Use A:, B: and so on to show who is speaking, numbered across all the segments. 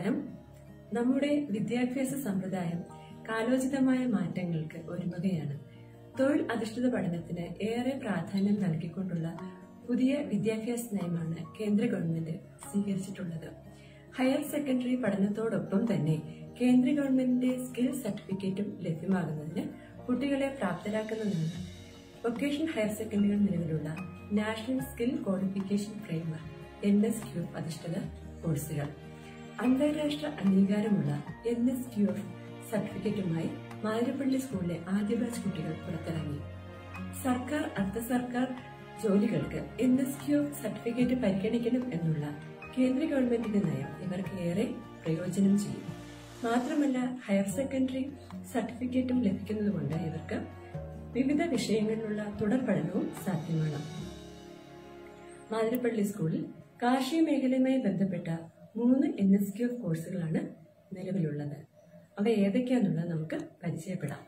A: നമസ്കാരം നമ്മുടെ വിദ്യാഭ്യാസ സമ്പ്രദായം കാലോചിതമായ മാറ്റങ്ങൾക്ക് ഒരുങ്ങുകയാണ് തൊഴിൽ അധിഷ്ഠിത പഠനത്തിന് ഏറെ പ്രാധാന്യം നൽകിക്കൊണ്ടുള്ള പുതിയ വിദ്യാഭ്യാസ നയമാണ് കേന്ദ്ര ഗവൺമെന്റ് സ്വീകരിച്ചിട്ടുള്ളത് ഹയർ സെക്കൻഡറി പഠനത്തോടൊപ്പം തന്നെ കേന്ദ്ര ഗവൺമെന്റിന്റെ സ്കിൽ സർട്ടിഫിക്കറ്റും ലഭ്യമാകുന്നതിന് കുട്ടികളെ പ്രാപ്തരാക്കുന്നതാണ് വൊക്കേഷണൽ ഹയർ സെക്കൻഡറികൾ നിലവിലുള്ള national skill qualification framework N S Q അധിഷ്ഠിത കോഴ്സുകൾ അന്താരാഷ്ട്ര അംഗീകാരമുള്ള എൻ എസ് ക്യു എഫ് സർട്ടിഫിക്കറ്റുമായി മാതിരപ്പള്ളി സ്കൂളിലെ ആദ്യ ബാച്ച് കുട്ടികൾ പുറത്തിറങ്ങി സർക്കാർ അർദ്ധ സർക്കാർ ജോലികൾക്ക് N S Q F certificate പരിഗണിക്കണം എന്നുള്ള കേന്ദ്ര ഗവൺമെന്റിന്റെ നയം ഇവർക്ക് ഏറെ പ്രയോജനം ചെയ്യും മാത്രമല്ല ഹയർ സെക്കൻഡറി സർട്ടിഫിക്കറ്റും ലഭിക്കുന്നതുകൊണ്ട് ഇവർക്ക് വിവിധ വിഷയങ്ങളിലുള്ള തുടർ പഠനവും സാധ്യമാണ് മാതിരപ്പള്ളി സ്കൂളിൽ കാർഷിക മേഖലയുമായി ബന്ധപ്പെട്ട മൂന്ന് എൻ എസ് ക്യു കോഴ്സുകളാണ് നിലവിലുള്ളത് അവ ഏതൊക്കെയാണെന്നുള്ളത് നമുക്ക് പരിചയപ്പെടാം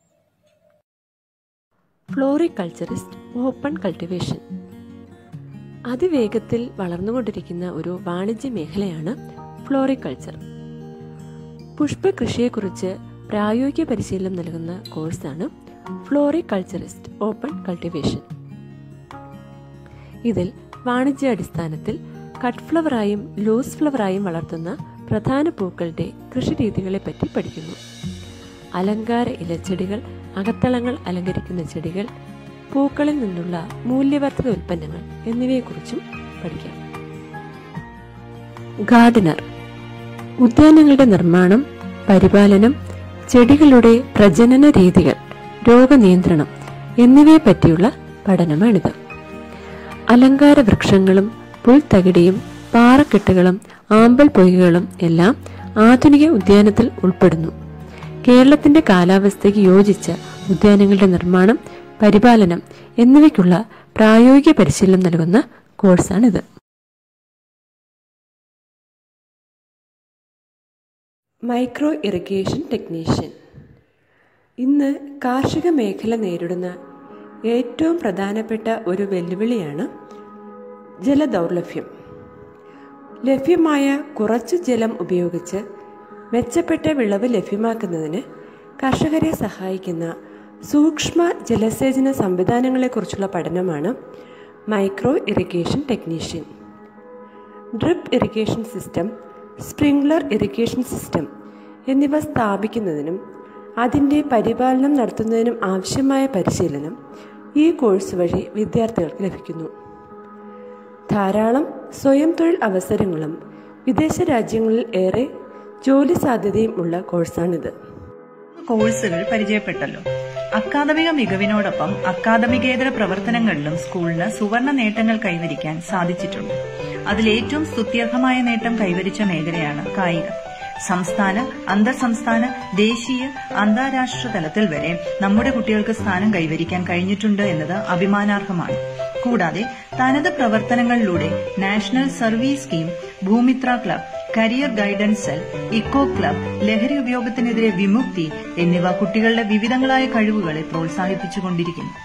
B: ഫ്ലോറികൾച്ചറിസ്റ്റ് ഓപ്പൺ കൾട്ടിവേഷൻ അതിവേഗത്തിൽ വളർന്നുകൊണ്ടിരിക്കുന്ന ഒരു വാണിജ്യ മേഖലയാണ് ഫ്ലോറികൾച്ചർ പുഷ്പകൃഷിയെക്കുറിച്ച് പ്രായോഗിക പരിശീലനം നൽകുന്ന കോഴ്സാണ് ഫ്ലോറികൾച്ചറിസ്റ്റ് ഓപ്പൺ കൾട്ടിവേഷൻ ഇതിൽ വാണിജ്യാടിസ്ഥാനത്തിൽ കട്ട് ഫ്ലവറായും ലൂസ് ഫ്ലവറായും വളർത്തുന്ന പ്രധാന പൂക്കളുടെ കൃഷിരീതികളെ പറ്റി പഠിക്കുന്നു അലങ്കാര ഇലച്ചെടികൾ അകത്തളങ്ങൾ അലങ്കരിക്കുന്ന ചെടികൾ പൂക്കളിൽ നിന്നുള്ള മൂല്യവർദ്ധിത ഉൽപ്പന്നങ്ങൾ എന്നിവയെക്കുറിച്ചും പഠിക്കാം ഗാർഡനർ ഉദ്യാനങ്ങളുടെ നിർമ്മാണം പരിപാലനം ചെടികളുടെ പ്രജനന രീതികൾ രോഗനിയന്ത്രണം എന്നിവയെ പറ്റിയുള്ള പഠനമാണിത് അലങ്കാര വൃക്ഷങ്ങളും പുൽത്തകിടിയും പാറക്കെട്ടുകളും ആമ്പൽ പൊയ്കകളും എല്ലാം ആധുനിക ഉദ്യാനത്തിൽ ഉൾപ്പെടുന്നു കേരളത്തിന്റെ കാലാവസ്ഥയ്ക്ക് യോജിച്ച ഉദ്യാനങ്ങളുടെ നിർമ്മാണം പരിപാലനം എന്നിവയ്ക്കുള്ള പ്രായോഗിക പരിശീലനം നൽകുന്ന കോഴ്സാണിത് മൈക്രോ ഇറിഗേഷൻ ടെക്നീഷ്യൻ ഇന്ന് കാർഷിക മേഖല നേരിടുന്ന ഏറ്റവും പ്രധാനപ്പെട്ട ഒരു വെല്ലുവിളിയാണ് ജലദൗർലഭ്യം ലഭ്യമായ കുറച്ച് ജലം ഉപയോഗിച്ച് മെച്ചപ്പെട്ട വിളവ് ലഭ്യമാക്കുന്നതിന് കർഷകരെ സഹായിക്കുന്ന സൂക്ഷ്മ ജലസേചന സംവിധാനങ്ങളെക്കുറിച്ചുള്ള പഠനമാണ് micro irrigation technician drip irrigation system sprinkler irrigation system എന്നിവ സ്ഥാപിക്കുന്നതിനും അതിൻ്റെ പരിപാലനം നടത്തുന്നതിനും ആവശ്യമായ പരിശീലനം ഈ കോഴ്സ് വഴി വിദ്യാർത്ഥികൾക്ക് ലഭിക്കുന്നു ധാരാളം സ്വയം തൊഴിൽ അവസരങ്ങളും വിദേശ രാജ്യങ്ങളിൽ ഏറെ ജോലി സാധ്യതയും ഉള്ള കോഴ്സാണിത്
C: കോഴ്സുകൾ പരിചയപ്പെട്ടല്ലോ അക്കാദമിക മികവിനോടൊപ്പം അക്കാദമികേതര പ്രവർത്തനങ്ങളിലും സ്കൂളിന് സുവർണ നേട്ടങ്ങൾ കൈവരിക്കാൻ സാധിച്ചിട്ടുണ്ട് അതിലേറ്റവും സ്തുത്യർഹമായ നേട്ടം കൈവരിച്ച മേഖലയാണ് കായികം സംസ്ഥാന അന്തർ സംസ്ഥാന ദേശീയ അന്താരാഷ്ട്ര തലത്തിൽ വരെ നമ്മുടെ കുട്ടികൾക്ക് സ്ഥാനം കൈവരിക്കാൻ കഴിഞ്ഞിട്ടുണ്ട് എന്നത് അഭിമാനാർഹമാണ് കൂടാതെ തനത് പ്രവർത്തനങ്ങളിലൂടെ national service scheme Bhoomitra club career guidance cell eco club ലഹരി ഉപയോഗത്തിനെതിരെ വിമുക്തി എന്നിവ കുട്ടികളുടെ വിവിധങ്ങളായ കഴിവുകളെ പ്രോത്സാഹിപ്പിച്ചുകൊണ്ടിരിക്കുന്നു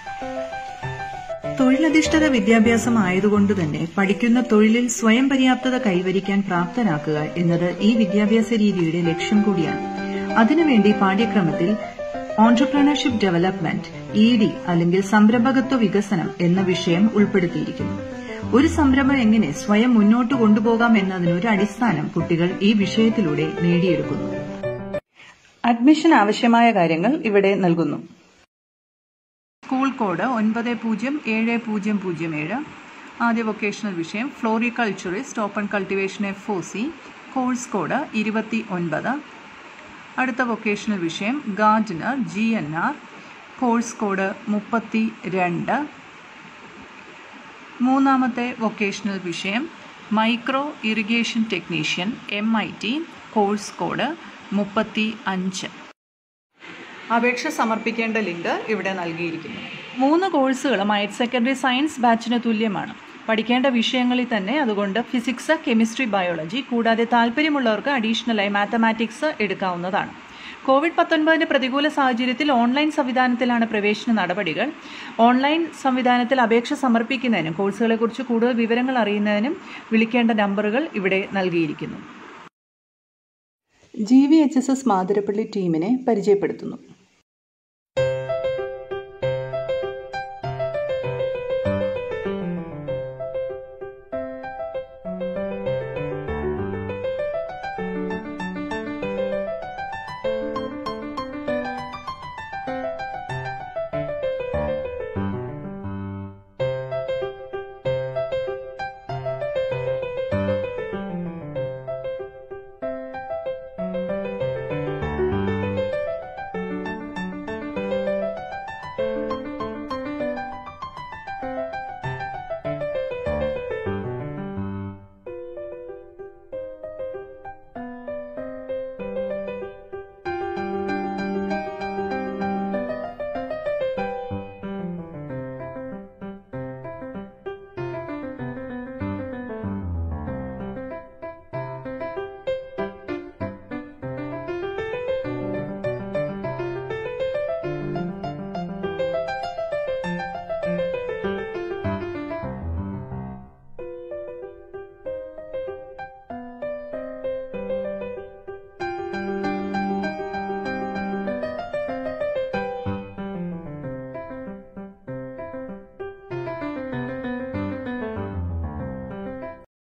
C: തൊഴിലധിഷ്ഠിത വിദ്യാഭ്യാസം ആയതുകൊണ്ട് തന്നെ പഠിക്കുന്ന തൊഴിലിൽ സ്വയം പര്യാപ്തത കൈവരിക്കാൻ പ്രാപ്തരാക്കുക എന്നത് ഈ വിദ്യാഭ്യാസ രീതിയുടെ ലക്ഷ്യം കൂടിയാണ് അതിനുവേണ്ടി പാഠ്യക്രമത്തിൽ ഓൺടർപ്രണർഷിപ്പ് ഡെവലപ്മെന്റ് ഇ ഡി അല്ലെങ്കിൽ സംരംഭകത്വ വികസനം എന്ന വിഷയം ഉൾപ്പെടുത്തിയിരിക്കുന്നു ഒരു സംരംഭം എങ്ങനെ സ്വയം മുന്നോട്ട് കൊണ്ടുപോകാം എന്നതിനൊരു അടിസ്ഥാനം കുട്ടികൾ ഈ വിഷയത്തിലൂടെ നേടിയെടുക്കുന്നു അഡ്മിഷൻ ആവശ്യമായ കാര്യങ്ങൾ ഇവിടെ നൽകുന്നു സ്കൂൾ കോഡ് ഒൻപത് പൂജ്യം ഏഴ് പൂജ്യം പൂജ്യം ഏഴ് ആദ്യ വൊക്കേഷണൽ വിഷയം floriculturist open cultivation F O C course code ഇരുപത്തി ഒൻപത് അടുത്ത വൊക്കേഷണൽ വിഷയം gardener G N R course code മുപ്പത്തി രണ്ട് മൂന്നാമത്തെ വൊക്കേഷണൽ വിഷയം micro irrigation technician M I T course code മുപ്പത്തി അഞ്ച് അപേക്ഷ സമർപ്പിക്കേണ്ട ലിങ്ക് ഇവിടെ നൽകിയിരിക്കുന്നു മൂന്ന് കോഴ്സുകളും ഹയർ സെക്കൻഡറി സയൻസ് ബാച്ചിന് തുല്യമാണ് പഠിക്കേണ്ട വിഷയങ്ങളിൽ തന്നെ അതുകൊണ്ട് ഫിസിക്സ് കെമിസ്ട്രി ബയോളജി കൂടാതെ താല്പര്യമുള്ളവർക്ക് അഡീഷണലായി മാത്തമാറ്റിക്സ് എടുക്കാവുന്നതാണ് കോവിഡ് പത്തൊൻപതിൻ്റെ പ്രതികൂല സാഹചര്യത്തിൽ ഓൺലൈൻ സംവിധാനത്തിലാണ് പ്രവേശന നടപടികൾ ഓൺലൈൻ സംവിധാനത്തിൽ അപേക്ഷ സമർപ്പിക്കുന്നതിനും കോഴ്സുകളെക്കുറിച്ച് കൂടുതൽ വിവരങ്ങൾ അറിയുന്നതിനും വിളിക്കേണ്ട നമ്പറുകൾ ഇവിടെ നൽകിയിരിക്കുന്നു
D: G V H S S Mathirappally ടീമിനെ പരിചയപ്പെടുത്തുന്നു